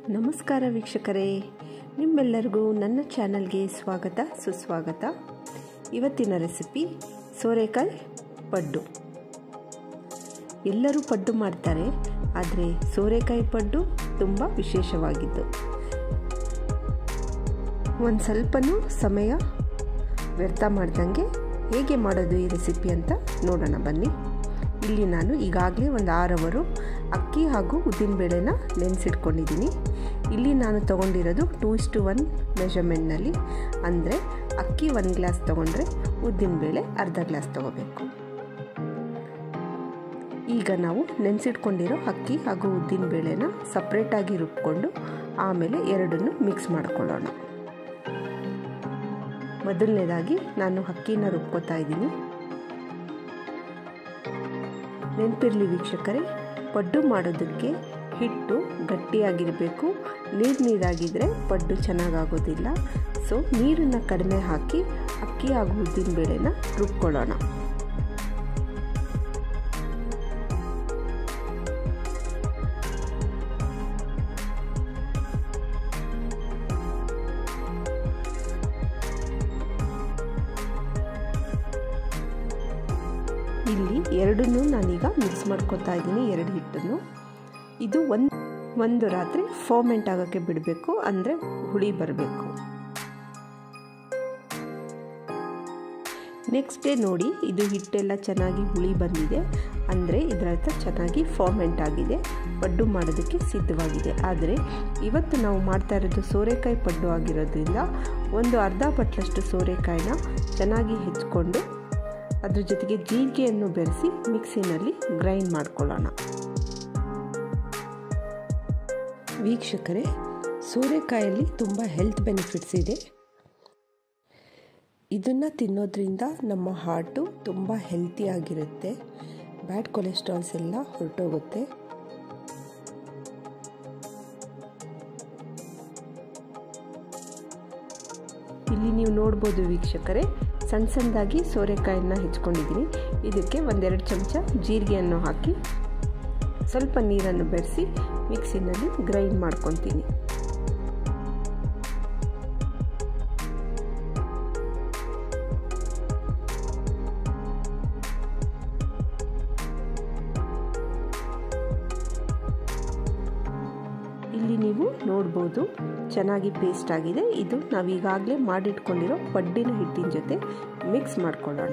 ನಮಸ್ಕಾರ ವೀಕ್ಷಕರೇ ನಿಮ್ಮೆಲ್ಲರಿಗೂ ನನ್ನ ಚಾನಲ್ಗೆ ಸ್ವಾಗತ ಸುಸ್ವಾಗತ ಇವತ್ತಿನ ರೆಸಿಪಿ ಸೋರೆಕಾಯಿ ಪಡ್ಡು ಎಲ್ಲರೂ ಪಡ್ಡು ಮಾಡ್ತಾರೆ ಆದರೆ ಸೋರೆಕಾಯಿ ಪಡ್ಡು ತುಂಬ ವಿಶೇಷವಾಗಿದ್ದು ಒಂದು ಸ್ವಲ್ಪನೂ ಸಮಯ ವ್ಯರ್ಥ ಮಾಡ್ದಂಗೆ ಹೇಗೆ ಮಾಡೋದು ಈ ರೆಸಿಪಿ ಅಂತ ನೋಡೋಣ ಬನ್ನಿ ಇಲ್ಲಿ ನಾನು ಈಗಾಗಲೇ ಒಂದು ಆರು ಅವರು ಅಕ್ಕಿ ಹಾಗೂ ಉದ್ದಿನಬೇಳೆನ ನೆನೆಸಿಟ್ಕೊಂಡಿದ್ದೀನಿ ಇಲ್ಲಿ ನಾನು ತೊಗೊಂಡಿರೋದು ಟೂ ಇಸ್ ಟು ಒನ್ ಮೆಷರ್ಮೆಂಟ್ನಲ್ಲಿ ಅಂದರೆ ಅಕ್ಕಿ ಒಂದು ಗ್ಲಾಸ್ ತೊಗೊಂಡ್ರೆ ಉದ್ದಿನಬೇಳೆ ಅರ್ಧ ಗ್ಲಾಸ್ ತೊಗೋಬೇಕು ಈಗ ನಾವು ನೆನೆಸಿಟ್ಕೊಂಡಿರೋ ಅಕ್ಕಿ ಹಾಗೂ ಉದ್ದಿನಬೇಳೆನ ಸಪ್ರೇಟಾಗಿ ರುಬ್ಕೊಂಡು ಆಮೇಲೆ ಎರಡನ್ನು ಮಿಕ್ಸ್ ಮಾಡ್ಕೊಳ್ಳೋಣ ಮೊದಲನೇದಾಗಿ ನಾನು ಅಕ್ಕಿನ ರುಬ್ಕೋತಾ ಇದ್ದೀನಿ ನೆನಪಿರಲಿ ವೀಕ್ಷಕರೇ ಪಡ್ಡು ಮಾಡೋದಕ್ಕೆ ಹಿಟ್ಟು ಗಟ್ಟಿಯಾಗಿರಬೇಕು ನೀರು ನೀರಾಗಿದ್ದರೆ ಪಡ್ಡು ಚೆನ್ನಾಗಾಗೋದಿಲ್ಲ ಸೊ ನೀರನ್ನು ಕಡಿಮೆ ಹಾಕಿ ಅಕ್ಕಿ ಹಾಗೂ ಉದ್ದಿನ ಬೇಳೆನ ರುಬ್ಕೊಳ್ಳೋಣ ಇಲ್ಲಿ ಎರಡನ್ನೂ ನಾನೀಗ ಮಿಕ್ಸ್ ಮಾಡ್ಕೊತಾ ಇದ್ದೀನಿ ಎರಡು ಹಿಟ್ಟನ್ನು ಇದು ಒಂದು ಒಂದು ರಾತ್ರಿ ಫೋಮೆಂಟ್ ಆಗೋಕ್ಕೆ ಬಿಡಬೇಕು ಅಂದರೆ ಹುಳಿ ಬರಬೇಕು ನೆಕ್ಸ್ಟ್ ಡೇ ನೋಡಿ ಇದು ಹಿಟ್ಟೆಲ್ಲ ಚೆನ್ನಾಗಿ ಹುಳಿ ಬಂದಿದೆ ಅಂದರೆ ಇದರ ಅರ್ಥ ಚೆನ್ನಾಗಿ ಫಾರ್ಮೆಂಟ್ ಆಗಿದೆ ಪಡ್ಡು ಮಾಡೋದಕ್ಕೆ ಸಿದ್ಧವಾಗಿದೆ ಆದರೆ ಇವತ್ತು ನಾವು ಮಾಡ್ತಾ ಇರೋದು ಸೋರೆಕಾಯಿ ಪಡ್ಡು ಆಗಿರೋದ್ರಿಂದ ಒಂದು ಅರ್ಧ ಬಟ್ಲಷ್ಟು ಸೋರೆಕಾಯಿನ ಚೆನ್ನಾಗಿ ಹೆಚ್ಕೊಂಡು ಅದ್ರ ಜೊತೆಗೆ ಜೀರಿಗೆಯನ್ನು ಬೆರೆಸಿ ಮಿಕ್ಸಿನಲ್ಲಿ ಗ್ರೈಂಡ್ ಮಾಡ್ಕೊಳ್ಳೋಣ ವೀಕ್ಷಕರೇ ಸೋರೆಕಾಯಲ್ಲಿ ತುಂಬ ಹೆಲ್ತ್ ಬೆನಿಫಿಟ್ಸ್ ಇದೆ ಇದನ್ನು ತಿನ್ನೋದ್ರಿಂದ ನಮ್ಮ ಹಾರ್ಟು ತುಂಬ ಹೆಲ್ತಿಯಾಗಿರುತ್ತೆ ಬ್ಯಾಡ್ ಕೊಲೆಸ್ಟ್ರಾಲ್ಸ್ ಎಲ್ಲ ಹೊರಟೋಗುತ್ತೆ ಇಲ್ಲಿ ನೀವು ನೋಡ್ಬೋದು ವೀಕ್ಷಕರೇ ಸಣ್ಣ ಸಣ್ಣದಾಗಿ ಸೋರೆಕಾಯನ್ನ ಹೆಚ್ಕೊಂಡಿದ್ದೀನಿ ಇದಕ್ಕೆ ಒಂದೆರಡು ಚಮಚ ಜೀರಿಗೆಯನ್ನು ಹಾಕಿ ಸ್ವಲ್ಪ ನೀರನ್ನು ಬೆರೆಸಿ ಮಿಕ್ಸಿನಲ್ಲಿ ಗ್ರೈಂಡ್ ಮಾಡ್ಕೊತೀನಿ ಇಲ್ಲಿ ನೀವು ನೋಡ್ಬೋದು ಚೆನ್ನಾಗಿ ಪೇಸ್ಟ್ ಆಗಿದೆ ಇದು ನಾವೀಗಾಗಲೇ ಮಾಡಿಟ್ಕೊಂಡಿರೋ ಪಡ್ಡಿನ ಹಿಟ್ಟಿನ ಜೊತೆ ಮಿಕ್ಸ್ ಮಾಡ್ಕೊಳ್ಳೋಣ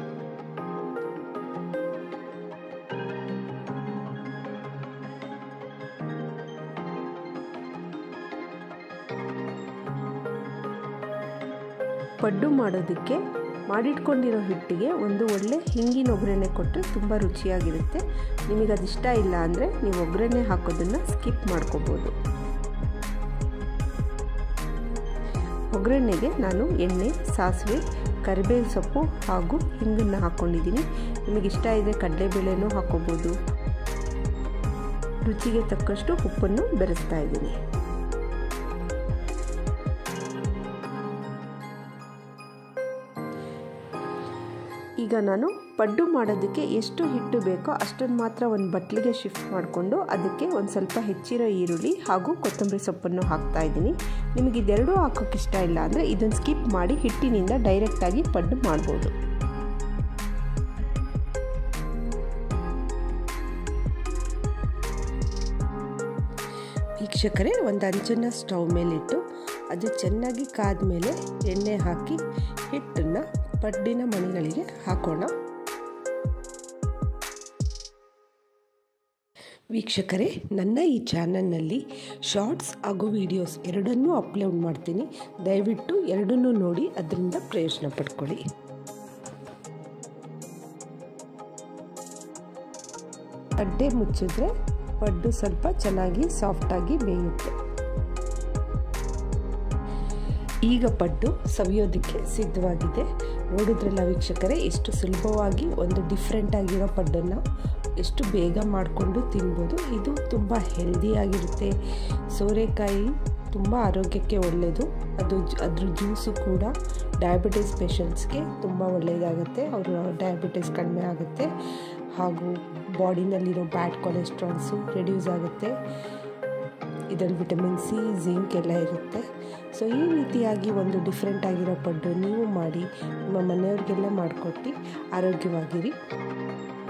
ಪಡ್ಡು ಮಾಡೋದಕ್ಕೆ ಮಾಡಿಟ್ಕೊಂಡಿರೋ ಹಿಟ್ಟಿಗೆ ಒಂದು ಒಳ್ಳೆ ಹಿಂಗಿನ ಒಗ್ಗರಣೆ ಕೊಟ್ಟರೆ ತುಂಬ ರುಚಿಯಾಗಿರುತ್ತೆ ನಿಮಗೆ ಅದಿಷ್ಟ ಇಲ್ಲ ಅಂದರೆ ನೀವು ಒಗ್ಗರಣೆ ಹಾಕೋದನ್ನು ಸ್ಕಿಪ್ ಮಾಡ್ಕೋಬೋದು ಒಗ್ಗರಣೆಗೆ ನಾನು ಎಣ್ಣೆ ಸಾಸಿವೆ ಕರಿಬೇವು ಸೊಪ್ಪು ಹಾಗೂ ಹಿಂಗನ್ನು ಹಾಕ್ಕೊಂಡಿದ್ದೀನಿ ನಿಮಗೆ ಇಷ್ಟ ಇದೆ ಕಡಲೆಬೇಳೆನೂ ಹಾಕೋಬೋದು ರುಚಿಗೆ ತಕ್ಕಷ್ಟು ಉಪ್ಪನ್ನು ಬೆರೆಸ್ತಾ ಇದ್ದೀನಿ ಈಗ ನಾನು ಪಡ್ಡು ಮಾಡೋದಕ್ಕೆ ಎಷ್ಟು ಹಿಟ್ಟು ಬೇಕೋ ಅಷ್ಟನ್ನು ಮಾತ್ರ ಒಂದು ಬಟ್ಲಿಗೆ ಶಿಫ್ಟ್ ಮಾಡಿಕೊಂಡು ಅದಕ್ಕೆ ಒಂದು ಸ್ವಲ್ಪ ಹೆಚ್ಚಿರೋ ಈರುಳ್ಳಿ ಹಾಗೂ ಕೊತ್ತಂಬರಿ ಸೊಪ್ಪನ್ನು ಹಾಕ್ತಾ ಇದ್ದೀನಿ ನಿಮಗೆ ಇದೆರಡೂ ಹಾಕೋಕ್ಕೆ ಇಷ್ಟ ಇಲ್ಲ ಅಂದರೆ ಇದನ್ನು ಸ್ಕಿಪ್ ಮಾಡಿ ಹಿಟ್ಟಿನಿಂದ ಡೈರೆಕ್ಟಾಗಿ ಪಡ್ಡು ಮಾಡ್ಬೋದು ವೀಕ್ಷಕರೇ ಒಂದು ಅಂಚನ್ನು ಸ್ಟವ್ ಮೇಲಿಟ್ಟು ಅದು ಚೆನ್ನಾಗಿ ಕಾದ ಮೇಲೆ ಎಣ್ಣೆ ಹಾಕಿ ಹಿಟ್ಟನ್ನು ಪಡ್ಡಿನ ಮಣಿಗಳಿಗೆ ಹಾಕೋಣ ವೀಕ್ಷಕರೇ ನನ್ನ ಈ ಚಾನಲ್ನಲ್ಲಿ ಶಾರ್ಟ್ಸ್ ಹಾಗೂ ವಿಡಿಯೋಸ್ ಎರಡನ್ನೂ ಅಪ್ಲೋಡ್ ಮಾಡ್ತೀನಿ ದಯವಿಟ್ಟು ಎರಡನ್ನೂ ನೋಡಿ ಅದರಿಂದ ಪ್ರಯೋಜನ ಪಡ್ಕೊಳ್ಳಿ ಅಡ್ಡೆ ಮುಚ್ಚಿದ್ರೆ ಪಡ್ಡು ಸ್ವಲ್ಪ ಚೆನ್ನಾಗಿ ಸಾಫ್ಟಾಗಿ ಬೇಯುತ್ತೆ ಈಗ ಪಡ್ಡು ಸವಿಯೋದಕ್ಕೆ ಸಿದ್ಧವಾಗಿದೆ ನೋಡಿದ್ರಲ್ಲ ವೀಕ್ಷಕರೇ ಎಷ್ಟು ಸುಲಭವಾಗಿ ಒಂದು ಡಿಫ್ರೆಂಟ್ ಆಗಿರೋ ಪಡ್ಡನ್ನು ಎಷ್ಟು ಬೇಗ ಮಾಡಿಕೊಂಡು ತಿನ್ಬೋದು ಇದು ತುಂಬ ಹೆಲ್ದಿಯಾಗಿರುತ್ತೆ ಸೋರೆಕಾಯಿ ತುಂಬ ಆರೋಗ್ಯಕ್ಕೆ ಒಳ್ಳೆಯದು ಅದು ಅದ್ರ ಜ್ಯೂಸು ಕೂಡ ಡಯಾಬಿಟಿಸ್ ಪೇಷಂಟ್ಸ್ಗೆ ತುಂಬ ಒಳ್ಳೆಯದಾಗುತ್ತೆ ಅವರು ಡಯಾಬಿಟಿಸ್ ಕಡಿಮೆ ಆಗುತ್ತೆ ಹಾಗೂ ಬಾಡಿನಲ್ಲಿರೋ ಬ್ಯಾಡ್ ಕೊಲೆಸ್ಟ್ರಾಲ್ಸು ರೆಡ್ಯೂಸ್ ಆಗುತ್ತೆ ಇದರಲ್ಲಿ ವಿಟಮಿನ್ ಸಿ ಜಿಂಕ್ ಎಲ್ಲ ಇರುತ್ತೆ ಸೊ ಈ ರೀತಿಯಾಗಿ ಒಂದು ಡಿಫ್ರೆಂಟ್ ಆಗಿರೋ ಪಡ್ಡು ನೀವು ಮಾಡಿ ನಿಮ್ಮ ಮನೆಯವ್ರಿಗೆಲ್ಲ ಮಾಡಿಕೊಟ್ಟು ಆರೋಗ್ಯವಾಗಿರಿ